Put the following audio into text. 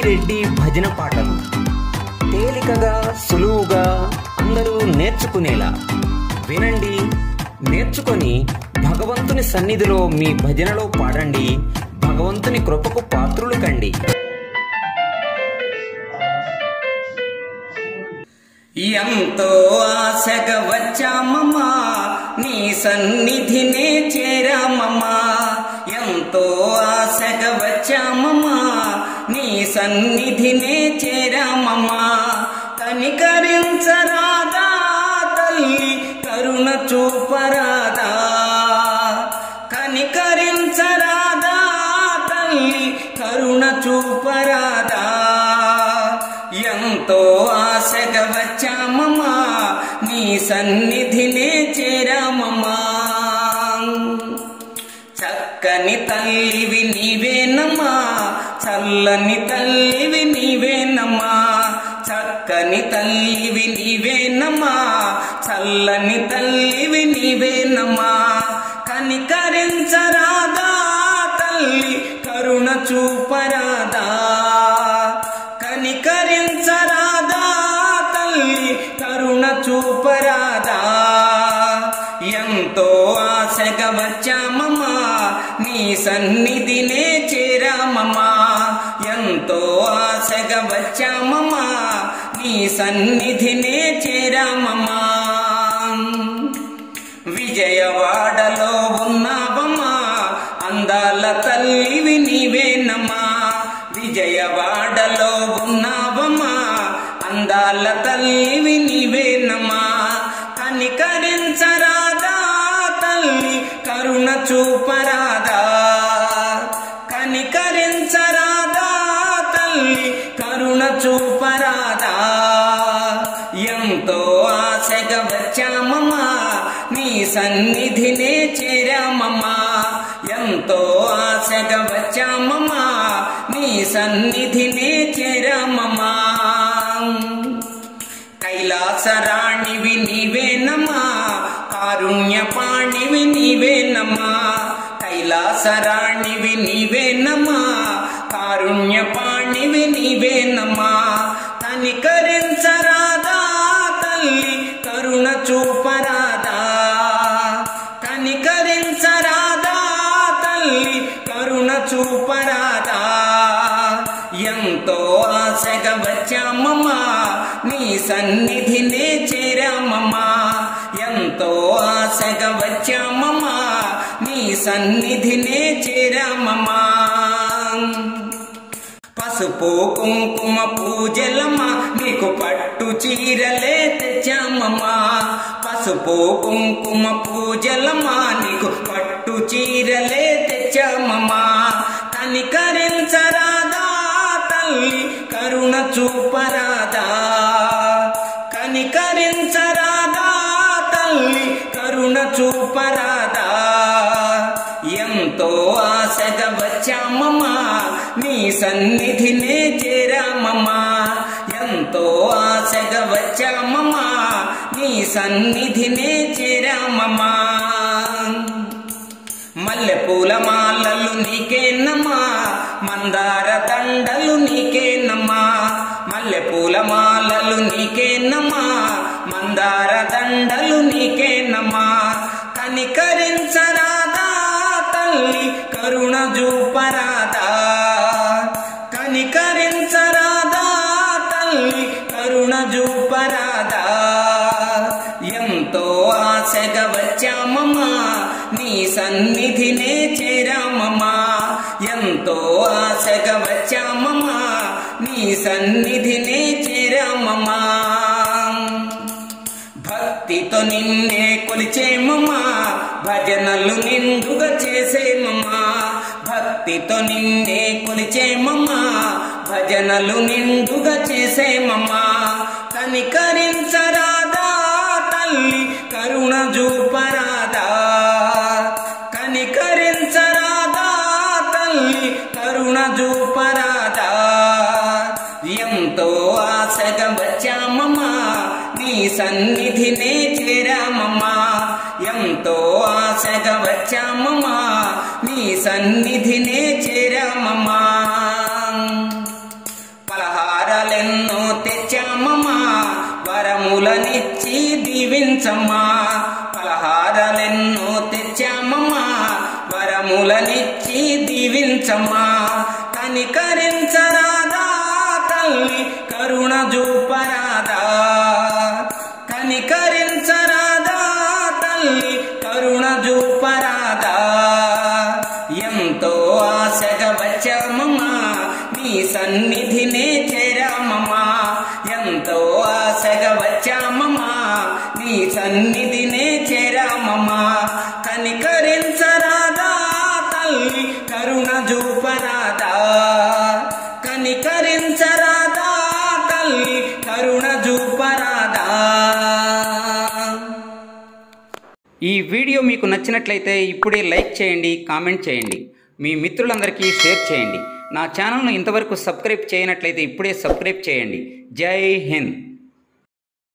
రెడ్డి భజన పాటలు తేలికగా సులువుగా అందరూ నేర్చుకునేలా వినండి నేర్చుకొని భగవంతుని సన్నిధిలో మీ భజనలో పాడండి భగవంతుని కృపకు పాత్రులు కండి ఎంతో ఆశగా వచ్చామమ్మా నీ సన్నిధినే చేరామమ్మా ఎంతో ఆశగా వచ్చామమ్మా నీ సన్నిధినే చేరామమ్మా కనికరించరాదా తల్లి కరుణ చూపరాదా కనికరించరాదా తల్లి కరుణ చూపరాదా ఎంతో ఆశగా వచ్చామమ్మా నీ సన్నిధినే చేరామమ్మా చక్కని తల్లివి నీవేనమ్మా చల్లని తల్లివి నీవేనమ్మా చక్కని తల్లివి నీవేనమ్మా చల్లని తల్లివి నీవేనమ్మా కనికరించరాదా తల్లి కరుణ చూపరాదా కనికరించరాదా తల్లి కరుణ చూపరాదా ఎంతో ఆశగా వచ్చామమ్మా నీ సన్నిధినే చేరామమ్మా ఎంతో ఆశగా వచ్చామమ్మా నీ సన్నిధినే చేరామమ్మా విజయవాడలో ఉన్నావమ్మా అందాల తల్లివి నీవేనమ్మా విజయవాడలో ఉన్నావమ్మా అందాల తల్లివి నీవేనమ్మా కనికరించరాదా తల్లి కరుణ చూపరాదా కనికరించరాదా తల్లి కరుణ చూపరాదా ఎంతో ఆశగా వచ్చామమ్మా నీ సన్నిధినే చేరామమ్మా ఎంతో ఆశగా వచ్చామమ్మా నీ సన్నిధినే చేరామమ్మా కైలాసరాణివి నీవేనమ్మా కారుణ్యపాణివి నీవేనమ్మా కైలాసరాణివి నీవేనమ్మా కారుణ్యపాణివి నీవేనమ్మా కనికరించరాదా తల్లి కరుణ చూపరాదా కనికరించరాదా తల్లి కరుణ చూపరాదా ఎంతో ఆశగా వచ్చామమ్మా నీ సన్నిధినే చేరామమ్మా ఎంతో ఆశగా వచ్చామమ్మా నీ సన్నిధినే చేరామమ్మా పసుపు కుంకుమ పూజలమ్మా నీకు పట్టు చీరలే తెచ్చామమ్మా పసుపు కుంకుమ పూజలమ్మా నీకు పట్టు చీరలే తెచ్చామమ్మా కనికరించరాదా తల్లి కరుణ చూపరాదా కనికరించరాదా తల్లి కరుణ చూపరాదా ఎంతో ఆశగా వచ్చామమ్మా నీ సన్నిధినే చేరామమ్మా ఎంతో ఆశగా వచ్చామమ్మా నీ సన్నిధినే చేరామమ్మా మల్లెపూల మాలలు నీకేనమ్మా మందార దండలు నీకేనమ్మా మల్లెపూల మాలలు నీకేనమ్మా మందార దండలు నీకేనమ్మా కనికరించరాదా తల్లి కరుణ చూపరాదా కనికరించరాదా తల్లి కరుణ చూపరాదా ఎంతో ఆశగా వచ్చామమ్మా నీ సన్నిధినే చేరామమ్మా ఎంతో ఆశగా వచ్చామమ్మా నీ సన్నిధినే చేరామమ్మా భక్తితో నిన్నే కొలిచేమమ్మా భజనలు నిండుగా చేసేమమ్మా భక్తితో నిన్నే కొలిచేమమ్మా భజనలు నిండుగా చేసేమమ్మా కనికరించరాదా తల్లి కరుణ చూపరాదా కనికరించరాదా తల్లి కరుణ చూపరాదా ఎంతో ఆశగా వచ్చామమ్మా నీ సన్నిధినే చేరామమ్మా ఎంతో ఆశగా వచ్చామమ్మా నీ సన్నిధినే చేరామమ్మా కరుణించమ్మా పలహారాలెన్నో తెచ్చామమ్మా వరములనిచ్చి దీవించమ్మా కనికరించరాదా తల్లి కరుణ చూపరాదా కనికరించరాదా తల్లి కరుణ చూపరాదా ఎంతో ఆశగా వచ్చామమ్మా నీ సన్నిధినే చేరామమ్మా ఎంతో ఆశగా వచ్చామమ్మా నీ సన్నిధినే చేరామమ్మా కనికరించరాదా తల్లి కరుణ చూపరాదా కనికరించరాదా తల్లి కరుణ చూపరాదా ఈ వీడియో మీకు నచ్చినట్లయితే ఇప్పుడే లైక్ చేయండి కామెంట్ చేయండి మీ మిత్రులందరికీ షేర్ చేయండి నా ఛానల్ను ఇంతవరకు సబ్స్క్రైబ్ చేయనట్లయితే ఇప్పుడే సబ్స్క్రైబ్ చేయండి జై హింద్